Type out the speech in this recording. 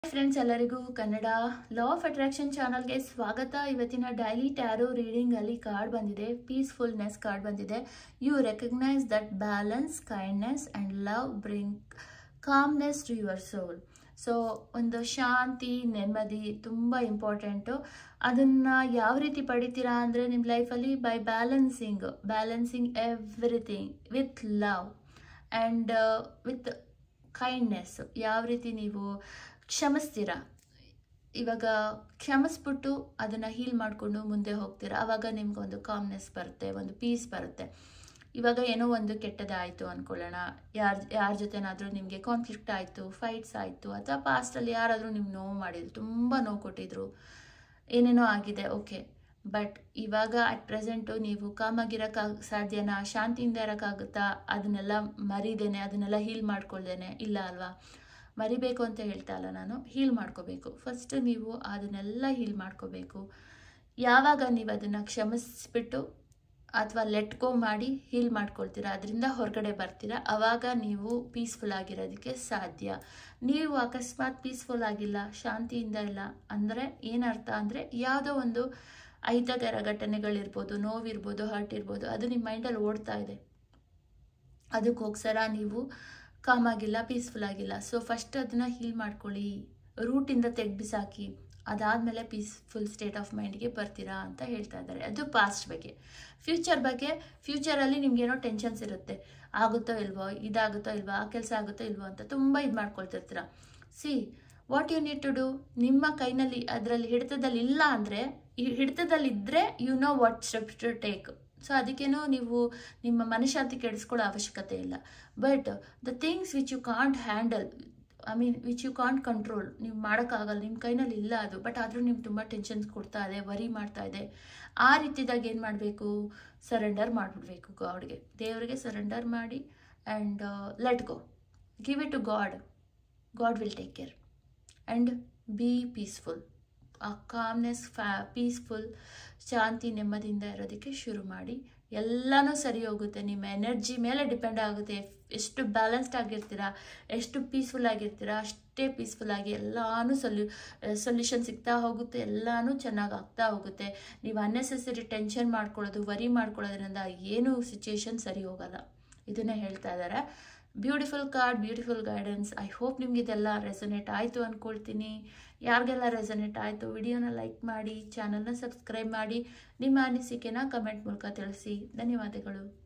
friends ಎಲ್ಲರಿಗೂ Kannada law of attraction ಚಾನಲ್ಗೆ ಸ್ವಾಗತ ಇವತ್ತಿನ ಡೈಲಿ ಟ್ಯಾರೋ ರೀಡಿಂಗ್ ಅಲ್ಲಿ ಕಾರ್ಡ್ ಬಂದಿದೆ ಪೀಸ್ಫುಲ್ನೆಸ್ ಕಾರ್ಡ್ ಬಂದಿದೆ you recognise that balance kindness and love bring calmness to your soul so ಒಂದು ಶಾಂತಿ ನೆಮ್ಮದಿ ತುಂಬ ಇಂಪಾರ್ಟೆಂಟು ಅದನ್ನು ಯಾವ ರೀತಿ ಪಡಿತೀರಾ ಅಂದರೆ ನಿಮ್ಮ ಲೈಫಲ್ಲಿ by balancing balancing everything with love and with kindness ಯಾವ ರೀತಿ ನೀವು ಕ್ಷಮಿಸ್ತೀರಾ ಇವಾಗ ಕ್ಷಮಿಸ್ಬಿಟ್ಟು ಅದನ್ನು ಹೀಲ್ ಮಾಡಿಕೊಂಡು ಮುಂದೆ ಹೋಗ್ತೀರಾ ಆವಾಗ ನಿಮ್ಗೊಂದು ಕಾಮ್ನೆಸ್ ಬರುತ್ತೆ ಒಂದು ಪೀಸ್ ಬರುತ್ತೆ ಇವಾಗ ಏನೋ ಒಂದು ಕೆಟ್ಟದಾಯಿತು ಅಂದ್ಕೊಳ್ಳೋಣ ಯಾರ ಯಾರ ಜೊತೆನಾದರೂ ನಿಮಗೆ ಕಾನ್ಫ್ಲಿಕ್ಟ್ ಆಯಿತು ಫೈಟ್ಸ್ ಆಯಿತು ಅಥವಾ ಪಾಸ್ಟಲ್ಲಿ ಯಾರಾದರೂ ನಿಮ್ಗೆ ನೋವು ಮಾಡಿದ್ರು ತುಂಬ ನೋವು ಕೊಟ್ಟಿದ್ರು ಏನೇನೋ ಆಗಿದೆ ಓಕೆ ಬಟ್ ಇವಾಗ ಅಟ್ ಪ್ರೆಸೆಂಟು ನೀವು ಕಾಮಾಗಿರೋಕ್ಕಾಗ ಸಾಧ್ಯನಾ ಶಾಂತಿಯಿಂದ ಇರೋಕ್ಕಾಗುತ್ತಾ ಅದನ್ನೆಲ್ಲ ಮರಿದೇನೆ ಅದನ್ನೆಲ್ಲ ಹೀಲ್ ಮಾಡ್ಕೊಳ್ದೇನೆ ಇಲ್ಲ ಅಲ್ವಾ ಮರಿಬೇಕು ಅಂತ ಹೇಳ್ತಾ ಇಲ್ಲ ನಾನು ಹೀಲ್ ಮಾಡ್ಕೋಬೇಕು ಫಸ್ಟ್ ನೀವು ಅದನ್ನೆಲ್ಲ ಹೀಲ್ ಮಾಡ್ಕೋಬೇಕು ಯಾವಾಗ ನೀವು ಅದನ್ನು ಕ್ಷಮಿಸ್ಬಿಟ್ಟು ಅಥವಾ ಲೆಟ್ ಗೋ ಮಾಡಿ ಹೀಲ್ ಮಾಡ್ಕೊಳ್ತೀರಾ ಅದರಿಂದ ಹೊರಗಡೆ ಬರ್ತೀರಾ ಆವಾಗ ನೀವು ಪೀಸ್ಫುಲ್ ಆಗಿರೋದಕ್ಕೆ ಸಾಧ್ಯ ನೀವು ಅಕಸ್ಮಾತ್ ಪೀಸ್ಫುಲ್ ಆಗಿಲ್ಲ ಶಾಂತಿಯಿಂದ ಇಲ್ಲ ಅಂದರೆ ಏನರ್ಥ ಅಂದರೆ ಯಾವುದೋ ಒಂದು ಅಹಿತಕರ ಘಟನೆಗಳಿರ್ಬೋದು ನೋವಿರ್ಬೋದು ಹರ್ಟ್ ಇರ್ಬೋದು ಅದು ನಿಮ್ಮ ಮೈಂಡಲ್ಲಿ ಓಡ್ತಾ ಇದೆ ಅದಕ್ಕೋಸ್ಕರ ನೀವು ಕಾಮ್ ಆಗಿಲ್ಲ ಪೀಸ್ಫುಲ್ ಆಗಿಲ್ಲ ಸೊ ಫಸ್ಟ್ ಅದನ್ನು ಹೀಲ್ ಮಾಡ್ಕೊಳ್ಳಿ ರೂಟಿಂದ ತೆಗ್ದು ಬಿಸಾಕಿ ಅದಾದಮೇಲೆ ಪೀಸ್ಫುಲ್ ಸ್ಟೇಟ್ ಆಫ್ ಮೈಂಡ್ಗೆ ಬರ್ತೀರಾ ಅಂತ ಹೇಳ್ತಾ ಇದ್ದಾರೆ ಅದು ಪಾಸ್ಟ್ ಬಗ್ಗೆ ಫ್ಯೂಚರ್ ಬಗ್ಗೆ ಫ್ಯೂಚರಲ್ಲಿ ನಿಮ್ಗೇನೋ ಟೆನ್ಷನ್ಸ್ ಇರುತ್ತೆ ಆಗುತ್ತೋ ಇಲ್ವೋ ಇದಾಗುತ್ತೋ ಇಲ್ವೋ ಆ ಕೆಲಸ ಆಗುತ್ತೋ ಇಲ್ವೋ ಅಂತ ತುಂಬ ಇದು ಮಾಡ್ಕೊಳ್ತಿರ್ತೀರ see what you need to do ನಿಮ್ಮ ಕೈನಲ್ಲಿ ಅದರಲ್ಲಿ ಹಿಡಿತದಲ್ಲಿ ಇಲ್ಲ ಅಂದರೆ ಈ ಹಿಡಿತದಲ್ಲಿದ್ದರೆ you know what step to take so ಅದಕ್ಕೇನೋ ನೀವು ನಿಮ್ಮ ಮನಃಶಾಂತಿ ಕೆಡಿಸ್ಕೊಳ್ಳೋ ಅವಶ್ಯಕತೆ ಇಲ್ಲ but the things which you can't handle I mean which you can't control ನೀವು ಮಾಡೋಕ್ಕಾಗಲ್ಲ ನಿಮ್ಮ ಕೈನಲ್ಲಿ ಇಲ್ಲ ಅದು ಬಟ್ ಆದರೂ ನಿಮ್ಗೆ ತುಂಬ ಟೆನ್ಷನ್ಸ್ ಕೊಡ್ತಾ ಇದೆ ವರಿ ಮಾಡ್ತಾ ಇದೆ ಆ ರೀತಿದಾಗ ಏನು ಮಾಡಬೇಕು ಸರೆಂಡರ್ ಮಾಡಿಬಿಡ್ಬೇಕು ಗಾಡ್ಗೆ ದೇವರಿಗೆ ಸರೆಂಡರ್ ಮಾಡಿ and let go give it to god god will take care and be peaceful ಆ ಕಾಮ್ನೆಸ್ ಫ್ಯಾ ಪೀಸ್ಫುಲ್ ಶಾಂತಿ ನೆಮ್ಮದಿಯಿಂದ ಇರೋದಕ್ಕೆ ಶುರು ಮಾಡಿ ಎಲ್ಲನೂ ಸರಿ ಹೋಗುತ್ತೆ ನಿಮ್ಮ ಎನರ್ಜಿ ಮೇಲೆ ಡಿಪೆಂಡ್ ಆಗುತ್ತೆ ಎಷ್ಟು ಬ್ಯಾಲೆನ್ಸ್ಡ್ ಆಗಿರ್ತೀರಾ ಎಷ್ಟು ಪೀಸ್ಫುಲ್ ಆಗಿರ್ತೀರಾ ಅಷ್ಟೇ ಪೀಸ್ಫುಲ್ ಆಗಿ ಎಲ್ಲಾನು ಸೊಲ್ಯೂ ಸೊಲ್ಯೂಷನ್ ಸಿಗ್ತಾ ಹೋಗುತ್ತೆ ಎಲ್ಲನೂ ಚೆನ್ನಾಗಿ ಆಗ್ತಾ ಹೋಗುತ್ತೆ ನೀವು ಅನ್ನೆಸೆಸರಿ ಟೆನ್ಷನ್ ಮಾಡ್ಕೊಳ್ಳೋದು ವರಿ ಮಾಡ್ಕೊಳ್ಳೋದ್ರಿಂದ ಏನೂ ಸಿಚುಯೇಷನ್ ಸರಿ ಹೋಗಲ್ಲ ಇದನ್ನೇ ಹೇಳ್ತಾ ಇದ್ದಾರೆ beautiful card beautiful guidance I hope ನಿಮ್ಗೆ ಇದೆಲ್ಲ ರೆಸೊನೇಟ್ ಆಯಿತು ಅಂದ್ಕೊಳ್ತೀನಿ ಯಾರಿಗೆಲ್ಲ ರೆಸೊನೇಟ್ ಆಯಿತು ವಿಡಿಯೋನ ಲೈಕ್ ಮಾಡಿ ಚಾನಲ್ನ ಸಬ್ಸ್ಕ್ರೈಬ್ ಮಾಡಿ ನಿಮ್ಮ ಅನಿಸಿಕೆನ ಕಮೆಂಟ್ ಮೂಲಕ ತಿಳಿಸಿ ಧನ್ಯವಾದಗಳು